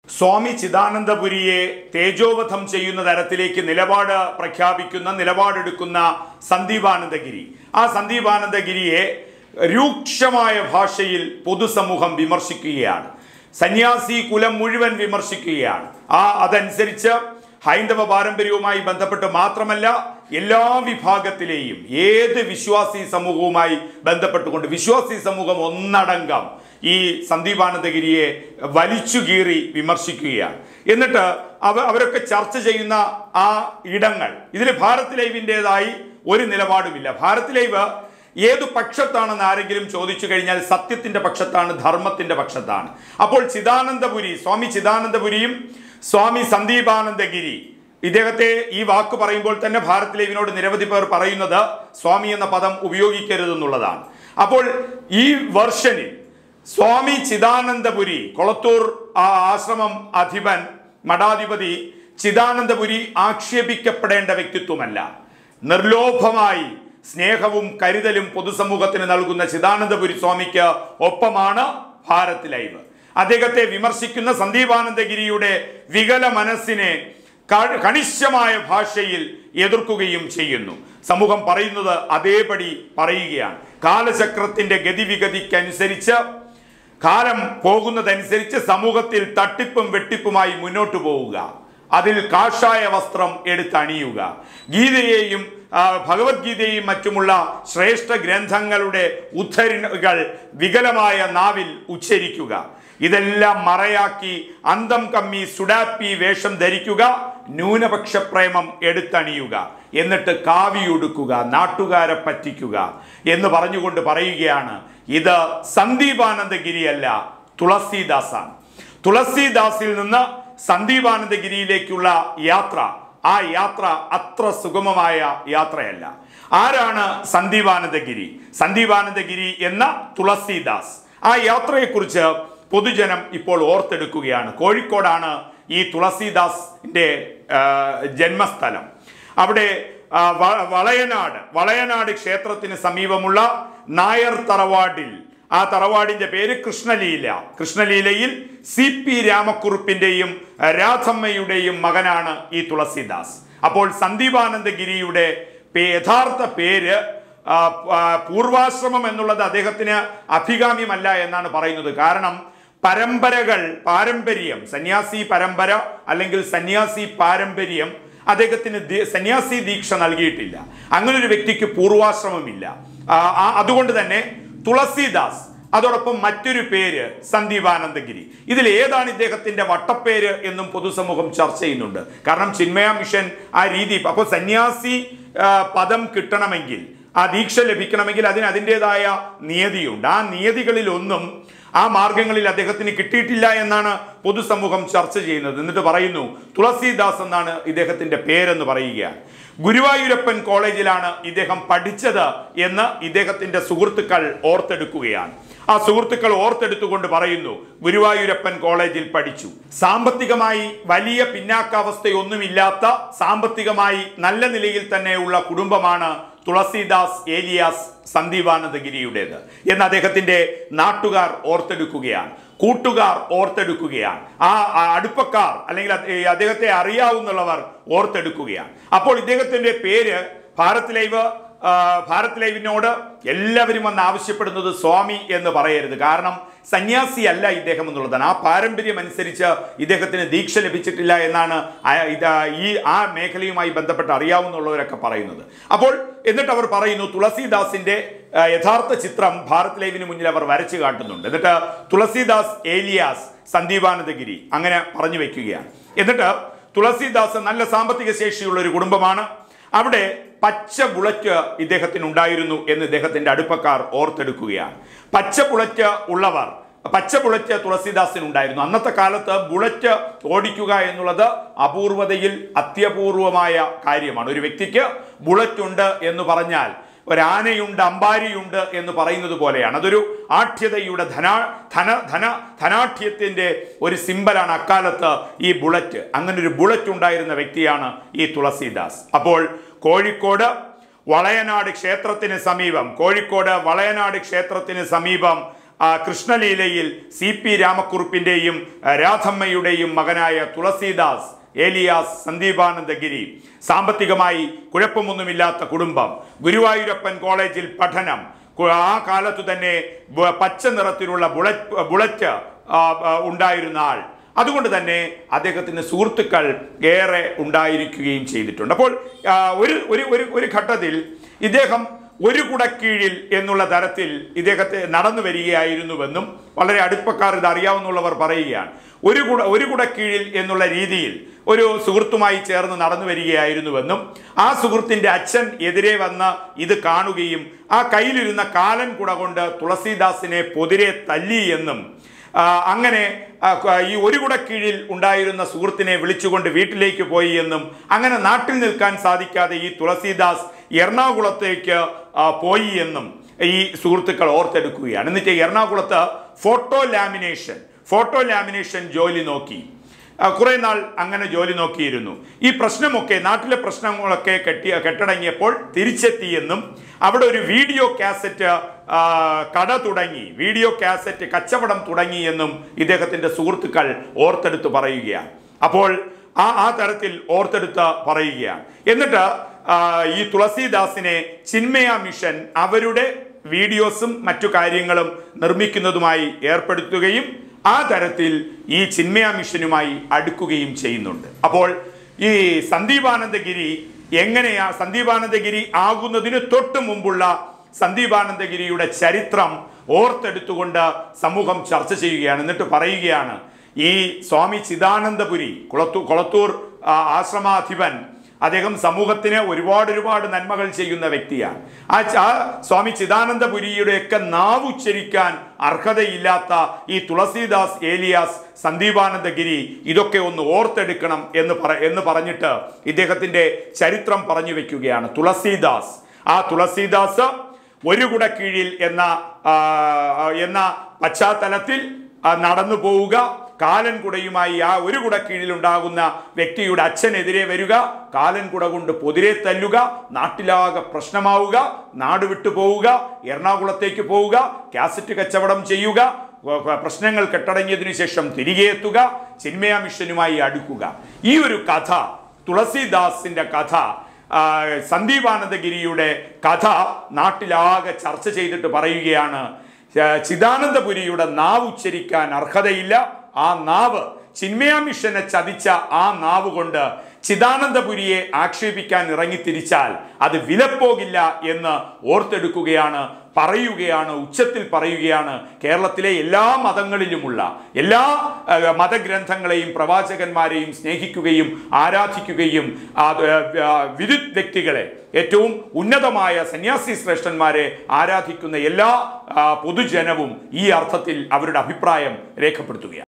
സ്വാമി ചിദാനന്ദപുരിയെ തേജോവധം ചെയ്യുന്ന തരത്തിലേക്ക് നിലപാട് പ്രഖ്യാപിക്കുന്ന നിലപാടെടുക്കുന്ന സന്ദീപാനന്ദഗിരി ആ സന്ദീപാനന്ദഗിരിയെ രൂക്ഷമായ ഭാഷയിൽ പൊതുസമൂഹം വിമർശിക്കുകയാണ് സന്യാസി കുലം മുഴുവൻ വിമർശിക്കുകയാണ് ആ അതനുസരിച്ച് ഹൈന്ദവ പാരമ്പര്യവുമായി ബന്ധപ്പെട്ട് മാത്രമല്ല എല്ലാ വിഭാഗത്തിലെയും ഏത് വിശ്വാസി സമൂഹവുമായി ബന്ധപ്പെട്ടുകൊണ്ട് വിശ്വാസി സമൂഹം ഒന്നടങ്കം ഈ സന്ദീപാനന്ദഗിരിയെ വലിച്ചു കീറി വിമർശിക്കുകയാണ് എന്നിട്ട് അവ അവരൊക്കെ ചർച്ച ചെയ്യുന്ന ആ ഇടങ്ങൾ ഇതിൽ ഭാരത് ലൈവിൻ്റെതായി ഒരു നിലപാടുമില്ല ഭാരത് ലൈവ് ഏതു പക്ഷത്താണെന്ന് ആരെങ്കിലും ചോദിച്ചു കഴിഞ്ഞാൽ സത്യത്തിന്റെ പക്ഷത്താണ് ധർമ്മത്തിന്റെ പക്ഷത്താണ് അപ്പോൾ ചിദാനന്ദപുരി സ്വാമി ചിദാനന്ദപുരിയും സ്വാമി സന്ദീപാനന്ദഗിരി ഇദ്ദേഹത്തെ ഈ വാക്ക് പറയുമ്പോൾ തന്നെ ഭാരത് ലൈവിനോട് നിരവധി പേർ പറയുന്നത് സ്വാമി എന്ന പദം ഉപയോഗിക്കരുതെന്നുള്ളതാണ് അപ്പോൾ ഈ വെർഷനിൽ സ്വാമി ചിദാനന്ദപുരി കൊളത്തൂർ ആ ആശ്രമം അധിപൻ മഠാധിപതി ചിദാനന്ദപുരി ആക്ഷേപിക്കപ്പെടേണ്ട വ്യക്തിത്വമല്ല നിർലോഭമായി സ്നേഹവും കരുതലും പൊതുസമൂഹത്തിന് നൽകുന്ന ചിദാനന്ദപുരി സ്വാമിക്ക് ഒപ്പമാണ് ഭാരത് ലൈവ് അദ്ദേഹത്തെ വിമർശിക്കുന്ന സന്ദീപാനന്ദഗിരിയുടെ വികല മനസ്സിനെ ക- കണിശമായ ഭാഷയിൽ എതിർക്കുകയും ചെയ്യുന്നു സമൂഹം പറയുന്നത് അതേപടി പറയുകയാണ് കാലചക്രത്തിന്റെ ഗതിവിഗതിക്കനുസരിച്ച് കാലം പോകുന്നതനുസരിച്ച് സമൂഹത്തിൽ തട്ടിപ്പും വെട്ടിപ്പുമായി മുന്നോട്ടു പോവുക അതിൽ കാഷായ വസ്ത്രം എടുത്തണിയുക ഗീതയെയും ആ, ഭഗവത്ഗീതയും മറ്റുമുള്ള ശ്രേഷ്ഠ ഗ്രന്ഥങ്ങളുടെ ഉദ്ധരണികൾ വികലമായ നാവിൽ ഉച്ചരിക്കുക ഇതെല്ലാം മറയാക്കി അന്തം കമ്മി സുഡാപ്പി വേഷം ധരിക്കുക ന്യൂനപക്ഷ പ്രേമം എടുത്തണിയുക എന്നിട്ട് കാവിയുടുക്കുക നാട്ടുകാരെ പറ്റിക്കുക എന്ന് പറഞ്ഞുകൊണ്ട് പറയുകയാണ് ഇത് സന്ദീപാനന്ദഗിരിയല്ല തുളസീദാസാണ് തുളസീദാസിൽ നിന്ന് സന്ദീപാനന്ദഗിരിയിലേക്കുള്ള യാത്ര ആ യാത്ര അത്ര സുഗമമായ യാത്രയല്ല ആരാണ് സന്ദീപാനന്ദഗിരി സന്ദീപാനന്ദഗിരി എന്ന തുളസീദാസ് ആ യാത്രയെക്കുറിച്ച് പൊതുജനം ഇപ്പോൾ ഓർത്തെടുക്കുകയാണ് കോഴിക്കോടാണ് ഈ തുളസീദാസിന്റെ ആ, ജന്മസ്ഥലം അവിടെ ആ, വ- വളയനാട് വളയനാട് ക്ഷേത്രത്തിന് സമീപമുള്ള നായർ തറവാടിൽ ആ തറവാടിന്റെ പേര് കൃഷ്ണലീല കൃഷ്ണലീലയിൽ സി പി രാമക്കുറുപ്പിന്റെയും രാധമ്മയുടെയും മകനാണ് ഈ തുളസീദാസ് അപ്പോൾ സന്ദീപാനന്ദഗിരിയുടെ പേ- യഥാർത്ഥ പേര് ആ, ആ, പൂർവാശ്രമം എന്നുള്ളത് അദ്ദേഹത്തിന് അഭികാമ്യമല്ല എന്നാണ് പറയുന്നത് കാരണം പരമ്പരകൾ പാരമ്പര്യം സന്യാസി പരമ്പര അല്ലെങ്കിൽ സന്യാസി പാരമ്പര്യം അദ്ദേഹത്തിന് ദീ- സന്യാസി ദീക്ഷ നൽകിയിട്ടില്ല അങ്ങനെ ഒരു വ്യക്തിക്ക് പൂർവാശ്രമമില്ല ആ, ആ, അതുകൊണ്ട് തന്നെ തുളസീദാസ് അതോടൊപ്പം മറ്റൊരു പേര് സന്ദീപാനന്ദഗിരി ഇതിൽ ഏതാണ് ഇദ്ദേഹത്തിന്റെ വട്ടപ്പേര് എന്നും പൊതുസമൂഹം ചർച്ച ചെയ്യുന്നുണ്ട് കാരണം ചിന്മയ മിഷൻ ആ രീതി അപ്പോൾ സന്യാസി ആ, പദം കിട്ടണമെങ്കിൽ ആ ദീക്ഷ ലഭിക്കണമെങ്കിൽ അതിന് അതിൻ്റെതായ നിയതിയുണ്ട് ആ നിയതികളിൽ ഒന്നും ആ മാർഗങ്ങളിൽ അദ്ദേഹത്തിന് കിട്ടിയിട്ടില്ല എന്നാണ് പൊതുസമൂഹം ചർച്ച ചെയ്യുന്നത് എന്നിട്ട് പറയുന്നു തുളസീദാസ് എന്നാണ് ഇദ്ദേഹത്തിന്റെ പേരെന്ന് പറയുകയാണ് ഗുരുവായൂരപ്പൻ കോളേജിലാണ് ഇദ്ദേഹം പഠിച്ചത് എന്ന് ഇദ്ദേഹത്തിന്റെ സുഹൃത്തുക്കൾ ഓർത്തെടുക്കുകയാണ് ആ സുഹൃത്തുക്കൾ ഓർത്തെടുത്തുകൊണ്ട് പറയുന്നു ഗുരുവായൂരപ്പൻ കോളേജിൽ പഠിച്ചു സാമ്പത്തികമായി വലിയ പിന്നാക്കാവസ്ഥയൊന്നുമില്ലാത്ത സാമ്പത്തികമായി നല്ല നിലയിൽ തന്നെയുള്ള കുടുംബമാണ് തുളസീദാസ് ഏലിയാസ് സന്ദീപാനന്ദഗിരിയുടേത് എന്ന് അദ്ദേഹത്തിന്റെ നാട്ടുകാർ ഓർത്തെടുക്കുകയാണ് കൂട്ടുകാർ ഓർത്തെടുക്കുകയാണ് ആ ആ അടുപ്പക്കാർ അല്ലെങ്കിൽ അത് ഈ അദ്ദേഹത്തെ അറിയാവുന്നവർ ഓർത്തെടുക്കുകയാണ് അപ്പോൾ ഇദ്ദേഹത്തിന്റെ പേര് ഭാരത് ലൈവ് ആ, ഭാരത് ലൈവിനോട് എല്ലാവരും വന്ന് ആവശ്യപ്പെടുന്നത് സ്വാമി എന്ന് പറയരുത് കാരണം സന്യാസി അല്ല ഇദ്ദേഹം എന്നുള്ളതാണ് ആ പാരമ്പര്യം അനുസരിച്ച് ഇദ്ദേഹത്തിന് ദീക്ഷ ലഭിച്ചിട്ടില്ല എന്നാണ് ആ- ഇത് ഈ ആ മേഖലയുമായി ബന്ധപ്പെട്ട് അറിയാവുന്നവരൊക്കെ പറയുന്നത് അപ്പോൾ എന്നിട്ട് അവർ പറയുന്നു തുളസീദാസിന്റെ ആ, യഥാർത്ഥ ചിത്രം ഭാരത് ലൈവിന് മുന്നിൽ അവർ വരച്ചു കാട്ടുന്നുണ്ട് എന്നിട്ട് തുളസീദാസ് ഏലിയാസ് സന്ദീപാനന്ദഗിരി അങ്ങനെ പറഞ്ഞു വെക്കുകയാണ് എന്നിട്ട് തുളസീദാസ് നല്ല സാമ്പത്തിക ശേഷിയുള്ള ഒരു കുടുംബമാണ് അവിടെ പച്ച ബുളറ്റ് ഇദ്ദേഹത്തിന് ഉണ്ടായിരുന്നു എന്ന് ഇദ്ദേഹത്തിന്റെ അടുപ്പക്കാർ ഓർത്തെടുക്കുകയാണ് പച്ച ബുളറ്റ് ഉള്ളവർ പച്ച ബുള്ളറ്റ് തുളസീദാസിന് ഉണ്ടായിരുന്നു അന്നത്തെ കാലത്ത് ബുള്ളറ്റ് ഓടിക്കുക എന്നുള്ളത് അപൂർവതയിൽ അത്യപൂർവമായ കാര്യമാണ് ഒരു വ്യക്തിക്ക് ബുള്ളറ്റ് ഉണ്ട് എന്ന് പറഞ്ഞാൽ ഒരാനയുണ്ട് അമ്പാരിയുണ്ട് എന്ന് പറയുന്നത് പോലെയാണ് അതൊരു ആഠ്യതയുടെ ധനാ ധന ധന ധനാഠ്യത്തിന്റെ ഒരു സിമ്പലാണ് അക്കാലത്ത് ഈ ബുള്ളറ്റ് അങ്ങനെ ഒരു ബുള്ളറ്റ് ഉണ്ടായിരുന്ന വ്യക്തിയാണ് ഈ തുളസീദാസ് അപ്പോൾ കോഴിക്കോട് വളയനാട് ക്ഷേത്രത്തിന് സമീപം കോഴിക്കോട് വളയനാട് ക്ഷേത്രത്തിന് സമീപം ആ, കൃഷ്ണലീലയിൽ സി പി രാമക്കുറുപ്പിന്റെയും ആ, രാധമ്മയുടെയും മകനായ തുളസീദാസ് ഏലിയാസ് സന്ദീപാനന്ദഗിരി സാമ്പത്തികമായി കുഴപ്പമൊന്നുമില്ലാത്ത കുടുംബം ഗുരുവായൂരപ്പൻ കോളേജിൽ പഠനം കു- ആ കാലത്തു തന്നെ ബ- പച്ച നിറത്തിലുള്ള ബുള്ളറ്റ് ബുള്ളറ്റ് ആ, ആ, ഉണ്ടായിരുന്ന ആൾ അതുകൊണ്ട് തന്നെ അദ്ദേഹത്തിന് സുഹൃത്തുക്കൾ ഏറെ ഉണ്ടായിരിക്കുകയും ചെയ്തിട്ടുണ്ട് അപ്പോൾ ആ, ഒരു ഒരു ഒരു ഒരു ഘട്ടത്തിൽ ഇദ്ദേഹം ഒരു കുടക്കീഴിൽ എന്നുള്ള തരത്തിൽ ഇദ്ദേഹത്തെ നടന്നു വരികയായിരുന്നുവെന്നും വളരെ അടുപ്പക്കാർ ഇത് അറിയാവുന്നുള്ളവർ പറയുകയാണ് ഒരു കുട ഒരു കുടക്കീഴിൽ എന്നുള്ള രീതിയിൽ ഒരു സുഹൃത്തുമായി ചേർന്ന് നടന്നു വരികയായിരുന്നുവെന്നും ആ സുഹൃത്തിന്റെ അച്ഛൻ എതിരെ വന്ന് ഇത് കാണുകയും ആ കയ്യിലിരുന്ന കാലൻ കുട കൊണ്ട് തുളസീദാസിനെ പൊതിരെ തല്ലി എന്നും ആ, അങ്ങനെ ആ, ക- ഈ ഒരു കുട കീഴിൽ ഉണ്ടായിരുന്ന സുഹൃത്തിനെ വിളിച്ചുകൊണ്ട് വീട്ടിലേക്ക് പോയി എന്നും അങ്ങനെ നാട്ടിൽ നിൽക്കാൻ സാധിക്കാതെ ഈ തുളസീദാസ് എറണാകുളത്തേക്ക് ആ, പോയി എന്നും ഈ സുഹൃത്തുക്കൾ ഓർത്തെടുക്കുകയാണ് എന്നിട്ട് എറണാകുളത്ത് ഫോട്ടോ ലാമിനേഷൻ ഫോട്ടോ ലാമിനേഷൻ ജോലി നോക്കി ആ, കുറെ നാൾ അങ്ങനെ ജോലി നോക്കിയിരുന്നു ഈ പ്രശ്നമൊക്കെ നാട്ടിലെ പ്രശ്നങ്ങളൊക്കെ കെട്ടി കെട്ടടങ്ങിയപ്പോൾ തിരിച്ചെത്തിയെന്നും അവിടെ ഒരു വീഡിയോ കാസറ്റ് ആ, കട തുടങ്ങി വീഡിയോ കാസറ്റ് കച്ചവടം തുടങ്ങി എന്നും ഇദ്ദേഹത്തിന്റെ സുഹൃത്തുക്കൾ ഓർത്തെടുത്ത് പറയുകയാണ് അപ്പോൾ ആ ആ തരത്തിൽ ഓർത്തെടുത്ത് പറയുകയാണ് എന്നിട്ട് ആ, ഈ തുളസീദാസിനെ ചിന്മയ മിഷൻ അവരുടെ വീഡിയോസും മറ്റു കാര്യങ്ങളും നിർമ്മിക്കുന്നതുമായി ഏർപ്പെടുത്തുകയും ആ തരത്തിൽ ഈ ചിന്മയ മിഷനുമായി അടുക്കുകയും ചെയ്യുന്നുണ്ട് അപ്പോൾ ഈ സന്ദീപാനന്ദഗിരി എങ്ങനെയാ സന്ദീപാനന്ദഗിരി ആകുന്നതിന് തൊട്ട് മുമ്പുള്ള സന്ദീപാനന്ദഗിരിയുടെ ചരിത്രം ഓർത്തെടുത്തുകൊണ്ട് സമൂഹം ചർച്ച ചെയ്യുകയാണ് എന്നിട്ട് പറയുകയാണ് ഈ സ്വാമി ചിദാനന്ദപുരി കുളത്തൂർ കുളത്തൂർ ആ, ആശ്രമാധിപൻ അദ്ദേഹം സമൂഹത്തിന് ഒരുപാട് ഒരുപാട് നന്മകൾ ചെയ്യുന്ന വ്യക്തിയാണ് ആ ച- ആ സ്വാമി ചിദാനന്ദപുരിയുടെയൊക്കെ നാവ് ഉച്ചരിക്കാൻ അർഹതയില്ലാത്ത ഈ തുളസീദാസ് ഏലിയാസ് സന്ദീപാനന്ദഗിരി ഇതൊക്കെ ഒന്ന് ഓർത്തെടുക്കണം എന്ന് പറ എന്ന് പറഞ്ഞിട്ട് ഇദ്ദേഹത്തിന്റെ ചരിത്രം പറഞ്ഞു വെക്കുകയാണ് തുളസീദാസ് ആ തുളസീദാസ് ഒരു കുട കീഴിൽ എന്ന ആ, എന്ന പശ്ചാത്തലത്തിൽ ആ, നടന്നു പോവുക കാലൻ കുടയുമായി ആ ഒരു കുട കീഴിലുണ്ടാകുന്ന വ്യക്തിയുടെ അച്ഛനെതിരെ വരിക കാലൻ കുട കൊണ്ട് പൊതിരെ തല്ലുക നാട്ടിലാകെ പ്രശ്നമാവുക നാട് വിട്ടു പോവുക എറണാകുളത്തേക്ക് പോവുക കാസറ്റ് കച്ചവടം ചെയ്യുക വ- വ- പ്രശ്നങ്ങൾ കെട്ടടങ്ങിയതിനു ശേഷം തിരികെ എത്തുക ചിന്മയ മിഷനുമായി അടുക്കുക ഈ ഒരു കഥ തുളസീദാസിന്റെ കഥ ആ, സന്ദീപാനന്ദഗിരിയുടെ കഥ നാട്ടിലാകെ ചർച്ച ചെയ്തിട്ട് പറയുകയാണ് ആ, ചിദാനന്ദപുരിയുടെ നാവ് ഉച്ചരിക്കാൻ അർഹതയില്ല ആ നാവ് ചിന്മയ മിഷനെ ചതിച്ച ആ നാവ് കൊണ്ട് ചിദാനന്ദപുരിയെ ആക്ഷേപിക്കാൻ ഇറങ്ങിത്തിരിച്ചാൽ അത് വിലപ്പോകില്ല എന്ന് ഓർത്തെടുക്കുകയാണ് പറയുകയാണ് ഉച്ചത്തിൽ പറയുകയാണ് കേരളത്തിലെ എല്ലാ മതങ്ങളിലുമുള്ള എല്ലാ ആ, മതഗ്രന്ഥങ്ങളെയും പ്രവാചകന്മാരെയും സ്നേഹിക്കുകയും ആരാധിക്കുകയും ആ, ആ, വിരുദ്ധ വ്യക്തികളെ ഏറ്റവും ഉന്നതമായ സന്യാസി ശ്രേഷ്ഠന്മാരെ ആരാധിക്കുന്ന എല്ലാ ആ, പൊതുജനവും ഈ അർത്ഥത്തിൽ അവരുടെ അഭിപ്രായം രേഖപ്പെടുത്തുകയാണ്